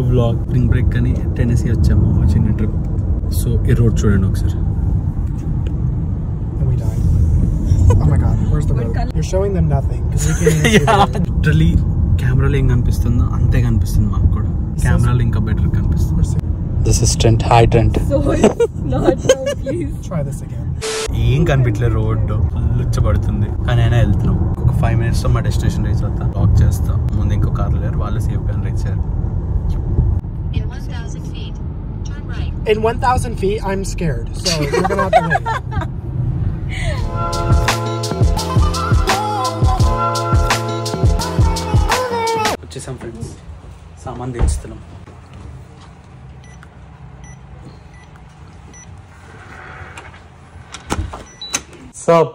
Blog spring break అని Tennessee వచ్చాము ఒక చిన్న ట్రిప్ సో ఈ రోడ్ చూడండి ఒకసారి And we died. Oh my god, where's the road? You're showing them nothing. 'cause we can't even see the road. Literally కెమెరాలో ఏం కనిపిస్తుందో అంతే కనిపిస్తుంది మాకు కూడా కెమెరాలో ఇంకా బెటర్ కనిపిస్తుంది We're sick. This is Trent hi Trent So it's not now, please. Try this again. ఏం కనిపించలేదు రోడ్డు పడుతుంది కానీ అయినా వెళ్తున్నాం ఒక ఫైవ్ మినిట్స్ లో మా డెస్టినేషన్ రీచ్ అవుతా లాక్ చేస్తా ముందు ఇంకో కార్లు లేరు వాళ్ళు సేఫ్ గా రీచ్ అయ్యారు In 1,000 feet, turn right. In 1,000 feet, I'm scared. So we're gonna have to wait. వచ్చేసాం ఫ్రెండ్స్ సామాన్ దించుతున్నాం సబ్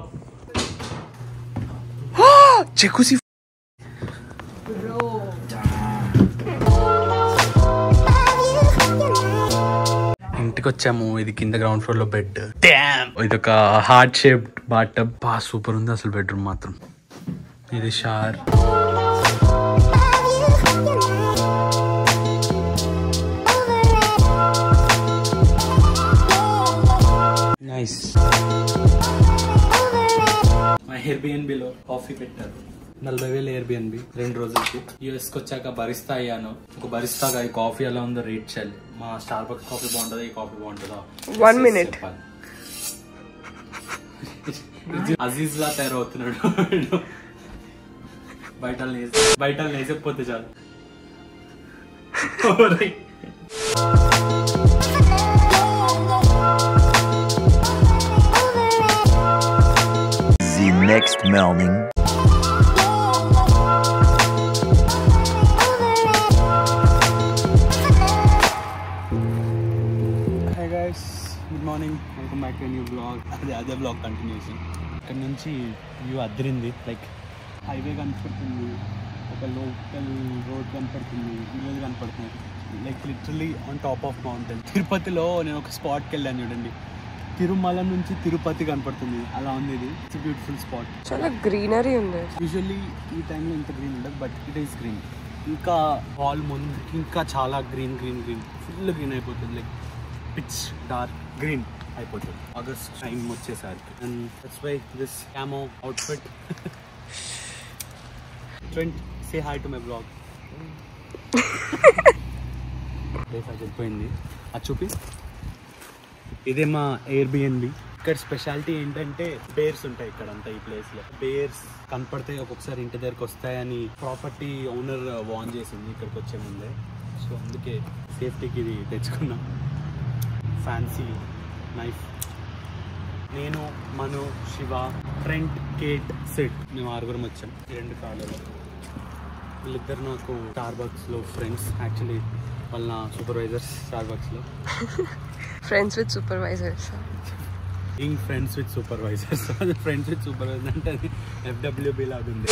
చెక్కుసి ఇంటికి వచ్చాము ఇది కింద గ్రౌండ్ ఫ్లోర్ లో బెడ్ ఇది ఒక హార్ట్ షేప్డ్ బాట్ బా సూపర్ ఉంది అసలు బెడ్రూమ్ మాత్రం ఇది షార్ నైస్ మా ఎయిర్బిఎన్బిలో కాఫీ పెట్టారు నలభై వేలు ఎయిర్బిఎన్బి రెండు రోజులకి యూఎస్ కి వచ్చాక బరిస్తా అయ్యాను ఒక బరిస్తాగా ఈ కాఫీ ఎలా ఉందో రేట్ చేయాలి మా స్టార్ బక్స్ కాఫీ బాగుంటుందా ఈ కాఫీ బాగుంటుందా One minute. చెప్పాలి. అజీజ్ లా తయారవుతున్నాడు బయట బయట లేచకపోతే చాలు Alright. The next morning. Hi guys good morning welcome back to new vlog అదే అదే బ్లాగ్ కంటిన్యూషన్ ఇక్కడ నుంచి వ్యూ అద్దరింది లైక్ హైవే కనపడుతుంది ఒక లోకల్ రోడ్ కనపడుతుంది విలేజ్ కనపడుతుంది like literally on top of mountain తిరుపతిలో నేను ఒక స్పాట్కి వెళ్ళాను చూడండి తిరుమల నుంచి తిరుపతి కనపడుతుంది అలా ఉంది ఇది ఇట్స్ బ్యూటిఫుల్ స్పాట్ చాలా గ్రీనరీ ఉంది యూజువల్లీ ఈ టైంలో ఇంత గ్రీన్ ఉండదు బట్ ఇట్ ఈస్ గ్రీన్ ఇంకా హాల్ ముందు ఇంకా చాలా green green green full green అయిపోతుంది లైక్ పిచ్ డార్క్ గ్రీన్ అయిపోతుంది ఆగస్ట్ టైం వచ్చేసరికి and that's why this camo outfit Trent say hi to my vlog place అది వెళ్ళిపోయింది అది చూపి ఇదే మా ఎయిర్బిఎన్బి ఇక్కడ స్పెషాలిటీ ఏంటంటే బేర్స్ ఉంటాయి ఇక్కడ అంతా ఈ ప్లేస్ లో బేర్స్ కనపడితే ఒక్కొక్కసారి ఇంటి దగ్గరకు వస్తాయని ప్రాపర్టీ ఓనర్ వాన్ చేసింది ఇక్కడికి వచ్చే ముందే సో అందుకే సేఫ్టీకి ఇది తెచ్చుకున్నాం ఫ్యాన్సీ నైఫ్ నేను Manu Shiva Trent Kate Seth మేము ఆరుగురం వచ్చాం ఈ రెండు కార్లలో వీళ్ళిద్దరు నాకు స్టార్ బక్స్ లో ఫ్రెండ్స్ యాక్చువల్లీ వాళ్ళ నా సూపర్వైజర్స్ స్టార్ బక్స్ లో ఫ్రెండ్స్ విత్ సూపర్వైజర్స్ ఇంగ్ friends with supervisors friends with supervisor అంటే అది ఎఫ్డబ్ల్యూబీ లాగా ఉంది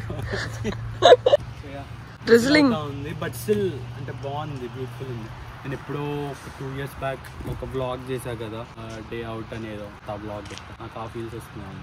So, yeah. Drizzling. ఇలా ఉంది బట్ స్టిల్ అంటే బాగుంది బ్యూటిఫుల్ ఉంది నేను ఎప్పుడో ఒక టూ ఇయర్స్ బ్యాక్ ఒక బ్లాగ్ చేశా కదా డే అవుట్ అనేదో ఆ బ్లాగ్ పెట్టా నాకు ఆ ఫీల్స్ వస్తున్నాయి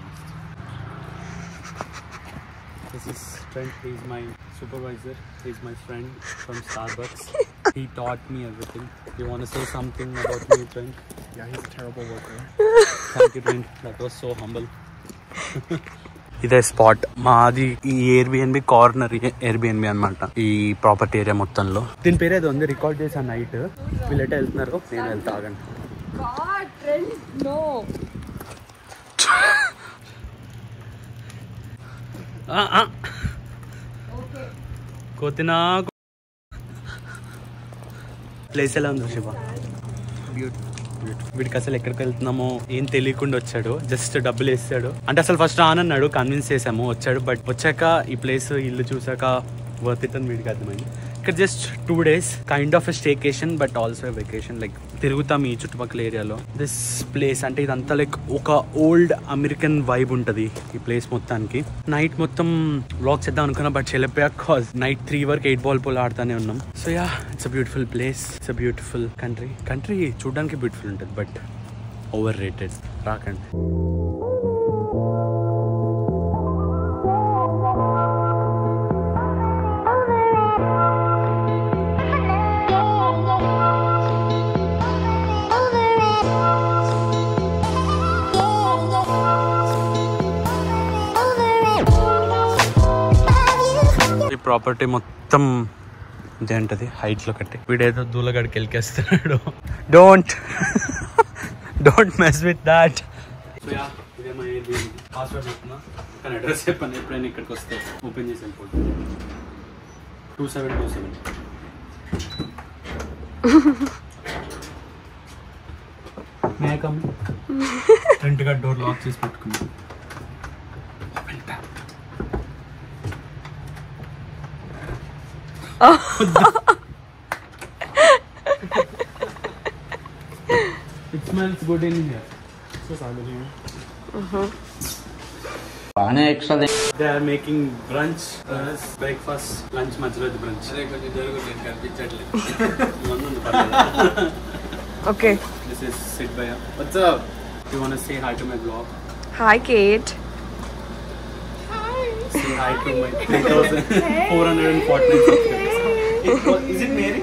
this is Trent he's my supervisor he's my friend from Starbucks he taught me everything you want say something about me Trent Yeah, he's a terrible worker. Thank you Trent that was so humble ఇదే spot మాది ఈ Airbnb corner Airbnb అనమాట ఈ property area మొత్తంలో దీని పేరు ఏదో ఉంది రికార్డ్ చేశాను నైట్ వీళ్ళు ఎట్లా వెళ్తున్నారు నేను వెళ్తా ఆగండి God, Trent, no. ఆ, ఆ. కోతినా ప్లేస్ ఎలా ఉంది శివ వీడికి అసలు ఎక్కడికి వెళ్తున్నామో ఏం తెలియకుండా వచ్చాడు జస్ట్ డబ్బులు వేసాడు అంటే అసలు ఫస్ట్ రానన్నాడు కన్విన్స్ చేసాము వచ్చాడు బట్ వచ్చాక ఈ ప్లేస్ ఇల్లు చూసాక వర్త్ ఇట్ అని వీడికి అర్థమైంది ఇక్కడ just two days kind of staycation but also vacation like తిరుగుతాం ఈ చుట్టుపక్కల ఏరియాలో దిస్ ప్లేస్ అంటే ఇదంతా లైక్ ఒక ఓల్డ్ అమెరికన్ వైబ్ ఉంటుంది ఈ ప్లేస్ మొత్తానికి నైట్ మొత్తం వ్లాగ్ చేద్దాం అనుకున్నా బట్ చెల్లెపోయా కాజ్ నైట్ త్రీ వరకు ఎయిట్ బాల్ పోల్ ఆడుతూనే ఉన్నాం so yeah it's a beautiful place it's a beautiful country country చూడడానికి బ్యూటిఫుల్ ఉంటుంది బట్ ఓవర్ రేటెడ్ రాకండి ప్రాపర్టీ మొత్తం ఇదేంటది హైట్లో కట్టి వీడేదో దూలగడికి వెళ్ళికేస్తున్నాడు don't don't mess with that password చెప్తున్నా కానీ అడ్రస్ చెప్పాను ఎప్పుడైనా ఇక్కడికి వస్తే ఓపెన్ చేసి వెళ్ళిపోతుంది టూ సెవెన్ టూ సెవెన్ మేకమ్ ఫ్రంట్ గా డోర్ లాక్ చేసి పెట్టుకున్నాం It smells good in here. They are making brunch, uh, breakfast, lunch, మధ్యలో brunch. ఉంది పర్లేదు. Okay This is Sid Bhaiya. What's up? You wanna say hi to my vlog? Hi Kate Say hi to my 3,449 subscribers. It was- Is it Mary?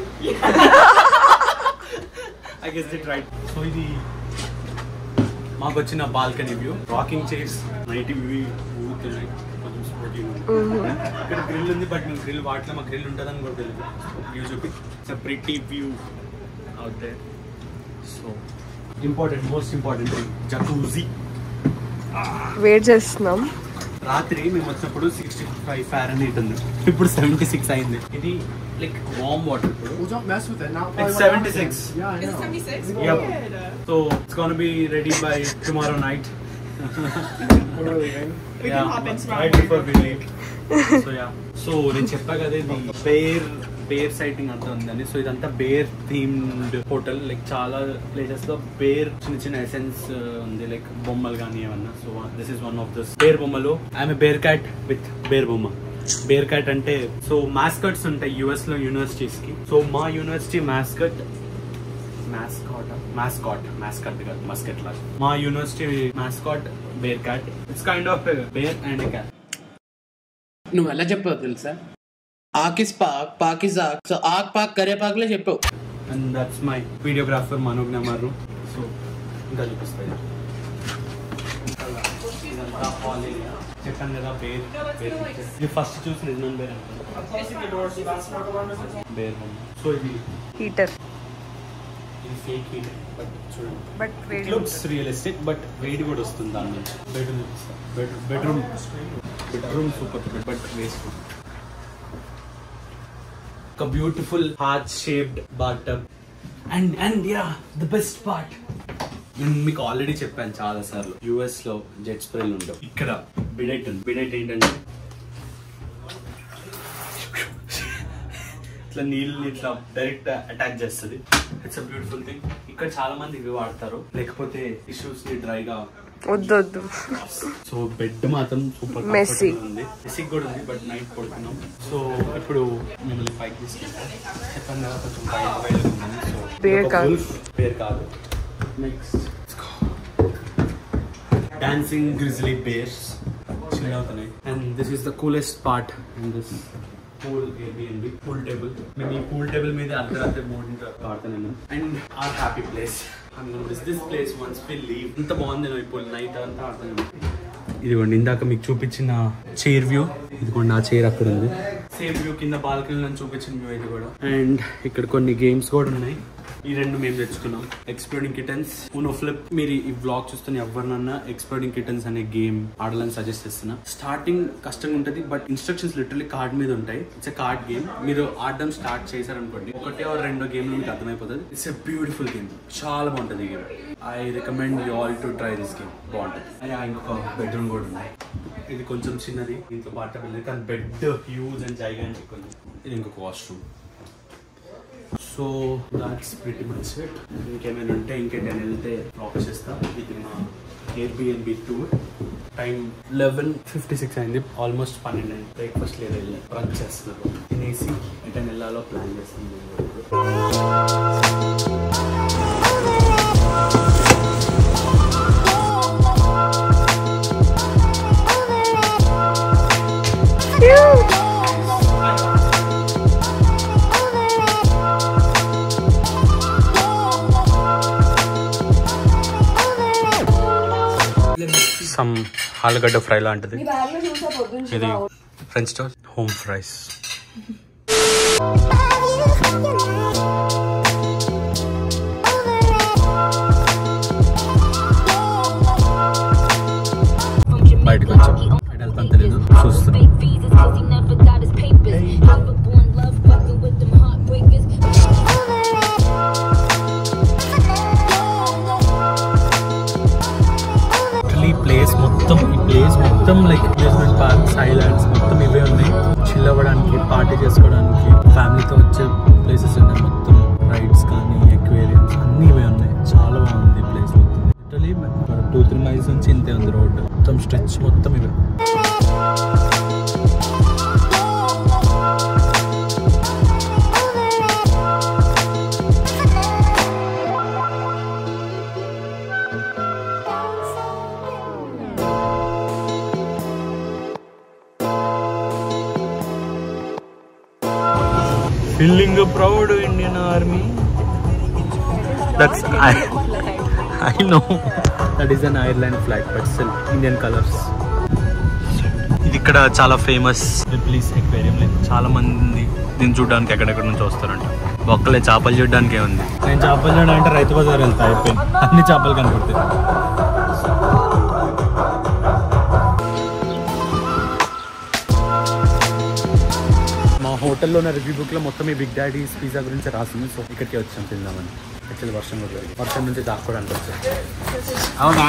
I guess it right. So ఇది మాకు వచ్చిన balcony view rocking chairs night view ఊగుతున్నాయి కొంచెం sporting ఇక్కడ grill ఉంది but మేము grill వాటిలో మా గ్రిల్ ఉంటుందని కూడా తెలియదు వ్యూ చూపి it's pretty view out there so important most important jacuzzi wait చేస్తున్నాం రాత్రి మేము వచ్చినప్పుడు సిక్స్టీ ఫైవ్ ఫారెన్హీట్ ఉంది ఇప్పుడు సెవెంటీ సిక్స్ అయింది ఇది లైక్ వామ్ వాటర్ ఇప్పుడు Well, don't mess with it. Not It's probably what 76. happened. Yeah, I know. 76 Yep. So it's gonna be ready by tomorrow night. When are we leaving? We can hop in tomorrow right before we leave. So yeah. So నేను చెప్పా కదా ఇది bear bear citing అంతా ఉందని so ఇదంతా bear themed hotel like చాలా places లో bear చిన్న చిన్న ఎసెన్స్ ఉంది లైక్ బొమ్మలు కానీ ఏమన్నా so this is one of this bear బొమ్మలు I'm bear cat with bear బొమ్మ బేర్ క్యాట్ అంటే సో మాస్కట్స్ ఉంటాయి యుఎస్ లో యూనివర్సిటీస్ కి సో మా university mascot mascot mascot mascot కాదు మస్కట్ లాగా మా university mascot bear cat it's kind of bear and cat నువ్వు ఎలా చెప్పావు తెలుసా ఆకిస్ పాక్ పాకిస్ ఆక్ సో ఆక్ పాక్ కరేపాకులే చెప్పావు and that's my videographer Manoj నమారు సో ఇంకా చూపిస్తాయి ఇదంతా హాల్ ఏరియా చెప్పాను కదా బేర్ బేర్ picture. ఇది ఫస్ట్ చూసిన ఇది నన్ను బేర్ బేర్ సో ఇది హీటర్ ఇది ఫేక్ హీట్ బట్ చూడండి బట్ వేడి లుక్స్ రియలిస్టిక్ బట్ వేడి కూడా వస్తుంది దాని నుంచి బెడ్రూమ్ చూపిస్తా bedroom bedroom super but waste ఒక beautiful heart shaped bottom and and ya the best part నేను మీకు ఆల్రెడీ చెప్పాను చాలా సార్లు యుఎస్ లో జెట్ స్ప్రేలు ఉండవు ఇక్కడ బిడెట్ ఉంది బిడెట్ ఏంటంటే ఇట్లా నీళ్ళు ఇట్లా డైరెక్ట్ అటాక్ చేస్తుంది ఇట్స్ అ బ్యూటిఫుల్ థింగ్ ఇక్కడ చాలా మంది ఇవి వాడతారు లేకపోతే ఇష్యూస్ ని డ్రైగా వద్దు వద్దు సో బెడ్ మాత్రం సూపర్ Messy. ఉంది మెస్సీ కూడా ఉంది బట్ నైట్ పడుతున్నాం సో ఇప్పుడు మిమ్మల్ని పైకి తీసుకెళ్తాం చెప్పాను కదా కొంచెం బయట బయట ఉందని సో Bear కాదు. పేరు కాదు next dancing grizzly bears chill అవుతున్నాయి and this is the coolest part in this pool Airbnb pool table మేము ఈ పూల్ టేబుల్ మీద అర్ధరాత్రి మూడింటి ఆడుతున్నాను and our happy place this place once we leave ఇంత బాగుంది నేను ఇప్పుడు నైట్ అంతా ఆడుతున్నాను ఇదిగోండి ఇందాక మీకు చూపించిన చైర్ వ్యూ ఇదిగోండి ఆ చైర్ అక్కడ ఉంది సేమ్ వ్యూ కింద బాల్కనీ నుంచి చూపించిన వ్యూ ఇది కూడా అండ్ ఇక్కడ కొన్ని గేమ్స్ కూడా ఉన్నాయి ఈ రెండు మేము తెచ్చుకున్నాం ఎక్స్ప్లోరింగ్ కిటన్స్ ఉనో ఫ్లిప్ మీరు ఈ బ్లాగ్ చూస్తున్న ఎవరినన్నా ఎక్స్ప్లోరింగ్ కిటన్స్ అనే గేమ్ ఆడాలని సజెస్ట్ చేస్తున్నా స్టార్టింగ్ కష్టంగా ఉంటుంది బట్ ఇన్స్ట్రక్షన్స్ లిటరలీ కార్డ్ మీద ఉంటాయి ఇట్స్ ఎ కార్డ్ గేమ్ మీరు ఆడడం స్టార్ట్ చేశారనుకోండి ఒకటే ఆర్ రెండో గేమ్ మీకు అర్థమైపోతుంది ఇట్స్ ఎ బ్యూటిఫుల్ గేమ్ చాలా బాగుంటుంది ఈ game I recommend you all to try this game బాగుంటుంది అయ్యా ఇంకొక బెడ్రూమ్ కూడా ఉంది ఇది కొంచెం చిన్నది దీంతో పాట వెళ్ళి కానీ బెడ్ హ్యూజ్ అండ్ జైగాంటిక్ ఉంది ఇది ఇంకొక washroom so that's pretty much it ఇంకేమైనా ఉంటే ఇంకేమైనా వెళ్తే బ్లాక్ చేస్తా ఇది మా Airbnb tour time eleven fifty six అయింది ఆల్మోస్ట్ పన్నెండు అయింది బ్రేక్ఫాస్ట్ లేదు వెళ్ళి రన్ చేస్తున్నారు తినేసి ఎటైనా వెళ్ళాలో ప్లాన్ చేస్తున్నాం సమ్ ఆలుగడ్డ ఫ్రై లాంటిది ఇది ఫ్రెంచ్ టోస్ట్ హోమ్ ఫ్రైస్ బయటకు వచ్చాం ఎటు వెళ్తాం తెలీదు చూస్తున్నాం ఈ ప్లేస్ మొత్తం ఈ ప్లేస్ మొత్తం లైక్ అమ్యూజ్మెంట్ పార్క్స్ ఐలాండ్స్ మొత్తం ఇవే ఉన్నాయి చిల్ అవ్వడానికి పార్టీ చేసుకోవడానికి ఫ్యామిలీతో వచ్చే ప్లేసెస్ ఉన్నాయి మొత్తం రైడ్స్ కానీ ఎక్వేరియమ్స్ అన్నీ ఇవే ఉన్నాయి చాలా బాగుంది ఈ ప్లేస్ మొత్తం లిటరలీ టూ త్రీ మైల్స్ నుంచి ఇంతే ఉంది రోడ్ మొత్తం స్ట్రెచ్ మొత్తం ఇవే feeling proud Indian army that's I I know that is an Ireland flag but still Indian colours ఇది ఇక్కడ చాలా ఫేమస్ ప్లీజ్ ఎక్వేరియం చాలా మంది దీన్ని చూడడానికి ఎక్కడెక్కడ నుంచి వస్తారంట ఒక్కలే చేపలు చూడడానికే ఉంది నేను చేపలు చూడడం అంటే రైతు బజార్ వెళ్తా అయిపోయింది అన్ని చేపలు కనపడతాయి మా హోటల్లో ఉన్న రివ్యూ బుక్ లో మొత్తం ఈ బిగ్ డాడీస్ పిజ్జా గురించి రాసింది సో ఇక్కడికి వచ్చాం తిందామని యాక్చువల్లీ వర్షం కూడా జరిగింది వర్షం నుంచి దాక్కోవడానికి వచ్చాం అవునా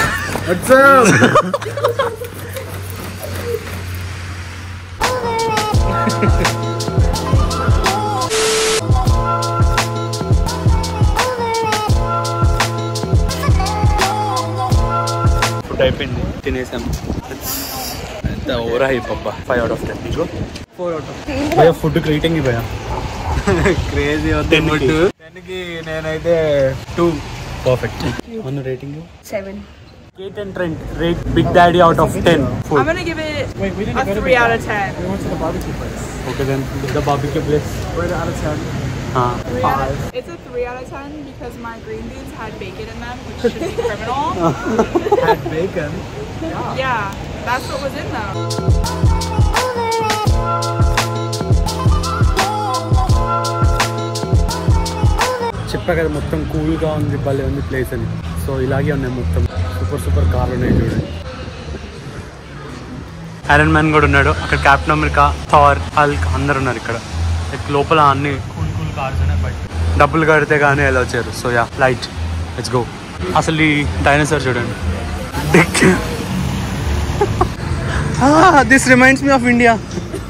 ఫుడ్ అయిపోయింది తినేసాం ఎంత ఓవర్ హైప్ అబ్బా ఫైవ్ అవుట్ ఆఫ్ టెన్ నీకు ఫోర్ అవుట్ ఆఫ్ భయ ఫుడ్ రేటింగ్ భయ క్రేజీ Ten కి. టెన్కి నేనైతే టూ పర్ఫెక్ట్ మన rating seven Kate and Trent rate big daddy out of ten I'm food gonna give it Wait, we didn't a go to three the out of ten. We went to the barbecue place. Okay then the barbecue place Rate it out of ten. Three out of- it's a three out of ten because my green beans had bacon in them, which should be criminal. Had bacon. yeah, that's what was in them. చెప్పా కదా మొత్తం కూల్గా ఉంది భలే ఉంది place అని so ఇలాగే ఉన్నాయి మొత్తం సూపర్ సూపర్ కార్లు ఉన్నాయి చూడండి ఐరన్ మ్యాన్ కూడా ఉన్నాడు అక్కడ క్యాప్టెన్ అమెరికా థార్ హల్క్ అందరు ఉన్నారు ఇక్కడ Like లోపల అన్ని కూల్ కూల్ కార్స్ ఉన్నాయి బట్ డబ్బులు కడితే కానీ ఎలా వచ్చారు so yeah light let's go అసలు ఈ డైనోసార్ చూడండి డిక్ this reminds me of India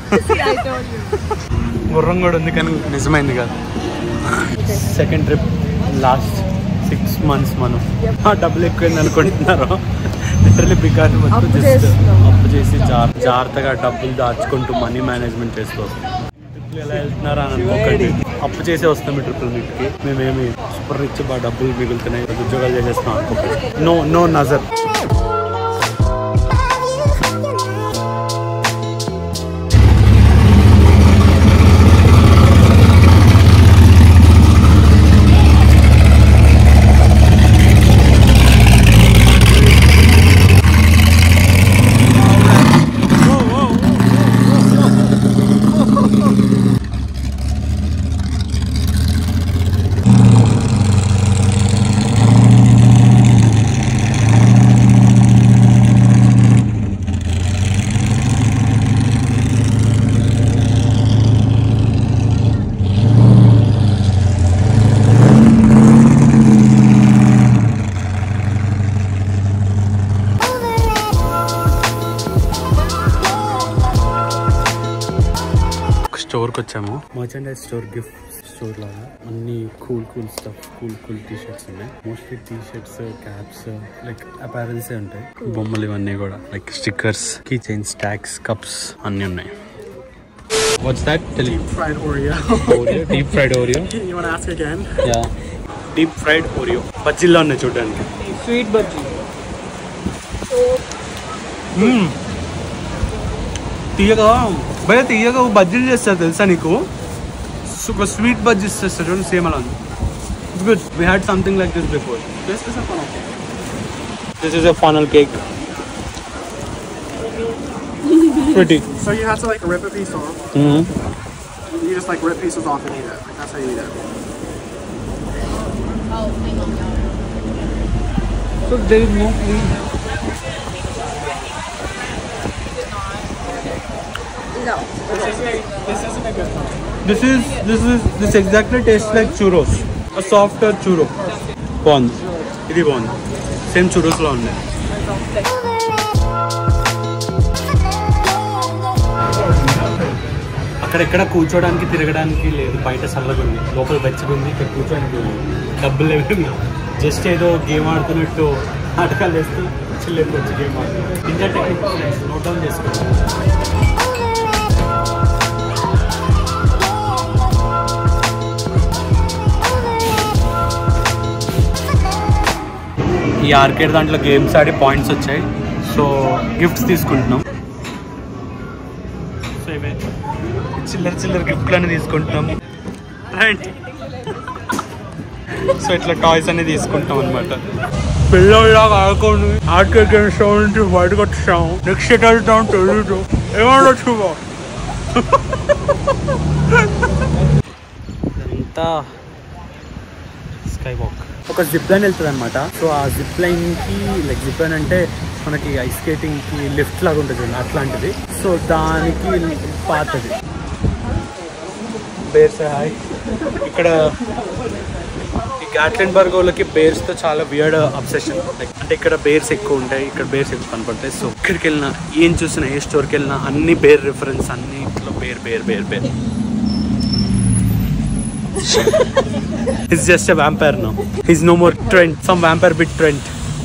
గుర్రం కూడా ఉంది కానీ నిజమైంది కాదు second trip last six months మనం ఆ డబ్బులు ఎక్కువైంది అనుకుంటున్నారు లిటరలీ బికాస్ అప్పు చేస్తున్నాం. అప్పు చేసి జా- జాగ్రత్తగా డబ్బులు దాచుకుంటూ మనీ మేనేజ్మెంట్ చేసుకోవాలి ట్రిప్లు ఎలా వెళ్తున్నారా అని అనుకోకండి అప్పు చేసే వస్తాం ఈ ట్రిపుల్ మీట్కి మేమేమి సూపర్ రిచ్ బాగా డబ్బులు మిగులుతున్నాయి ఉద్యోగాలు చేసేస్తున్నాం అనుకోకండి నో నో నజర్ ఒక స్టోర్కి వచ్చాము మర్చెండైజ్ స్టోర్ గిఫ్ట్ స్టోర్ లాగా అన్ని cool cool stuff cool cool T shirts ఉన్నాయి mostly T shirts caps like apparels ఉంటాయి బొమ్మలు ఇవన్నీ కూడా like stickers key chain stacks cups అన్ని ఉన్నాయి what's that Deep fried Oreo. Deep fried Oreo you want to ask again? Yeah deep fried Oreo బజ్జీల్లో ఉన్నాయి చూడడానికి Sweet bhaji. తీయగా భయ తీయగా బజ్జీలు చేస్తారు తెలుసా నీకు ఒక స్వీట్ బజ్జీ చేస్తారు చూడండి సేమ్ అలా ఉంది it's good we had something like this before this is a funnel this is a funnel cake pretty So you had to like rip a piece off. Mm-hmm. You just like rip pieces off and eat it. Like, that's how you eat it. So there is no clean. No. This is this is this exactly tastes like churros. A softer churro. బాగుంది ఇది బాగుంది same churros లో ఉన్నాయి అక్కడెక్కడ కూర్చోడానికి తిరగడానికి లేదు బయట చల్లగా ఉంది లోపల వెచ్చగా ఉంది ఇక్కడ కూర్చోడానికి డబ్బులు లేవు జస్ట్ ఏదో గేమ్ ఆడుతున్నట్టు నాటకాలు వేస్తూ చిల్లెక్కొచ్చి గేమ్ ఆడుతున్నారు ఇంటర్ టెక్నిక్ నోట్ డౌన్ చేసుకోండి ఈ ఆర్కేడ్ దాంట్లో గేమ్స్ ఆడి పాయింట్స్ వచ్చాయి సో గిఫ్ట్స్ తీసుకుంటున్నాం సో ఇవే చిల్లర చిల్లర గిఫ్ట్లని తీసుకుంటున్నాం రైట్ సో ఇట్లా టాయ్స్ అన్ని తీసుకుంటాం అనమాట పిల్లల్లాగా ఆడుకోండి ఆర్కేడ్ గేమ్స్ నుంచి బయటకు వచ్చాం నెక్స్ట్ ఎట్ వెళ్తాం తెలీదు ఏమనొచ్చు అంతా స్కై వాక్ ఒక జిప్ లైన్ వెళ్తుంది అనమాట సో ఆ జిప్ లైన్ కి లైక్ జిప్ లైన్ అంటే మనకి ఐస్ స్కేటింగ్ కి లిఫ్ట్ లాగా ఉంటుంది చూడండి అట్లాంటిది సో దానికి పాతది బేర్స్ హాయ్ ఇక్కడ ఈ గాట్లెన్ బర్గ్ వాళ్ళకి బేర్స్ తో చాలా వియర్డ్ అబ్సెషన్ లైక్ అంటే ఇక్కడ బేర్స్ ఎక్కువ ఉంటాయి ఇక్కడ బేర్స్ ఎక్కువ కనపడతాయి సో ఇక్కడికి వెళ్ళినా ఏం చూసినా ఏ స్టోర్కి వెళ్ళినా అన్ని బేర్ రిఫరెన్స్ అన్ని ఇట్లా bear bear bear bear He's just a vampire now. He's no more Trent. Some vampire bit Trent.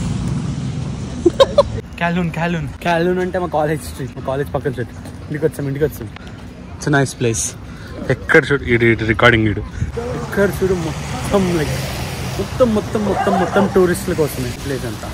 క్యాలూన్ క్యాలూన్ క్యాలూన్ అంటే మా కాలేజ్ స్ట్రీట్ మా కాలేజ్ పక్కన స్ట్రీట్ ఇంటికి వచ్చాం ఇంటికి వచ్చాం ఇట్స్ నైస్ ప్లేస్ ఎక్కడ చూడు ఇడు ఇటు రికార్డింగ్ ఇడు ఎక్కడ చూడు మొత్తం లైక్ మొత్తం మొత్తం మొత్తం మొత్తం టూరిస్టుల కోసమే ప్లేస్ అంతా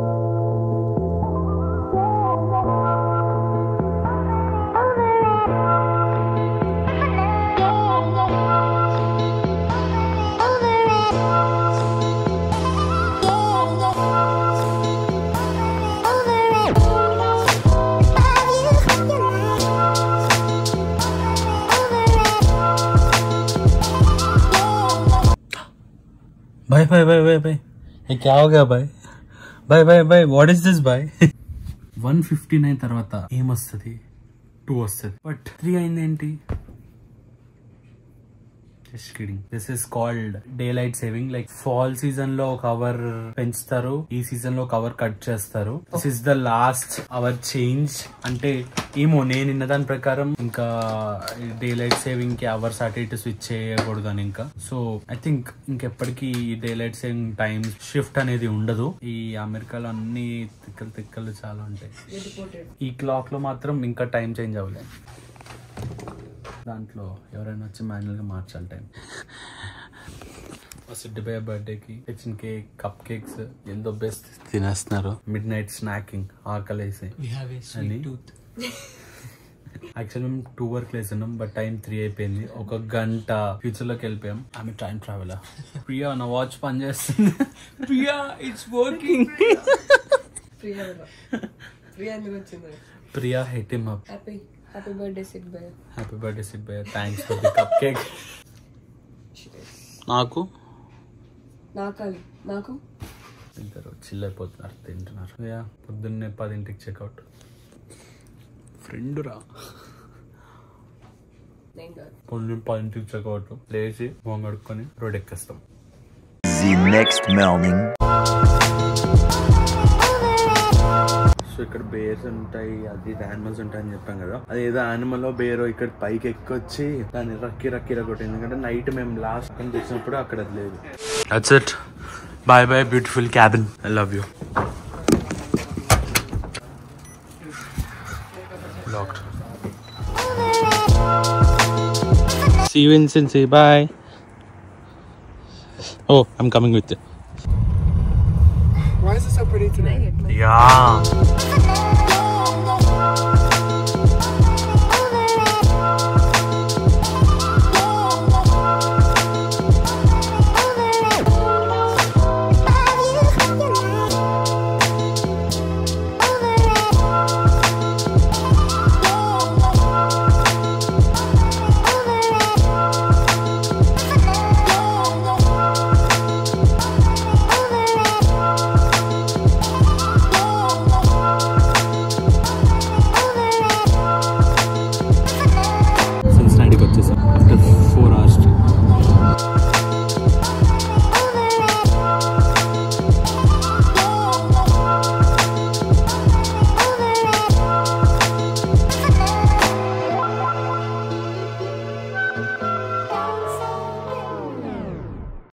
भाई भाई भाई भाई भाई ये क्या हो गया भाई भाई भाई भाई what is this boy one fifty nine తర్వాత ఏమొస్తుంది టూ వస్తుంది బట్ త్రీ అయింది ఏంటి just kidding this is called daylight saving like fall season లో ఒక అవర్ పెంచుతారు ఈ సీజన్ లో ఒక అవర్ కట్ చేస్తారు this is the last hour change అంటే ఏమో నేను ఇన్న దాని ప్రకారం ఇంకా డే లైట్ సేవింగ్ కి అవర్స్ అటు ఇటు స్విచ్ చేయకూడదు అని ఇంకా సో ఐ థింక్ ఇంకెప్పటికీ day daylight saving time shift అనేది ఉండదు ఈ అమెరికాలో అన్ని తిక్కలు తిక్కలు చాలా ఉంటాయి ఈ క్లాక్ లో మాత్రం ఇంకా టైం చేంజ్ అవ్వలేదు దాంట్లో ఎవరైనా వచ్చి మాన్యువల్గా మార్చాలి టైం సిడ్డిపోయే బర్త్డేకి తెచ్చిన కేక్ కప్ కేక్స్ ఎంతో బెస్ట్ తినేస్తున్నారు మిడ్ నైట్ స్నాకింగ్ ఆకలేసి అని యాక్చువల్ మేము టూ వర్క్ వేస్తున్నాం బట్ టైం త్రీ అయిపోయింది ఒక గంట ఫ్యూచర్ లోకి వెళ్ళిపోయాం ఆమె టైం ట్రావెల్ ప్రియా నా వాచ్ పని చేస్తుంది ప్రియా ఇట్స్ వర్కింగ్ ప్రియా ఎందుకు వచ్చింది Priya hit him up happy happy birthday sit by happy birthday sit by thanks for the cupcake నాకు నాకాలి నాకు ఇద్దరు చిల్ అయిపోతున్నారు తింటున్నారు యా పొద్దున్నే పదింటికి చెక్అవుట్ ఫ్రెండ్ రా నేను కాదు పొద్దున్న పదింటికి చెక్అవుట్ లేచి మొహం కడుక్కొని రోడ్ ఎక్కేస్తాం The next morning. సో ఇక్కడ బేర్స్ ఉంటాయి అది యానిమల్స్ ఉంటాయి అని చెప్పాం కదా అది ఏదో యానిమల్ బేర్ ఇక్కడ పైకి ఎక్కొచ్చి దాన్ని రక్కి రక్కి రక్కొట్టింది ఎందుకంటే నైట్ మేము లాస్ట్ టైం తెచ్చినప్పుడు అక్కడ అది లేదు that's it boy boy beautiful cabin I love you locked See you in Cincy. Bye. Oh, I'm coming with you. Why is it so pretty today? Yeah.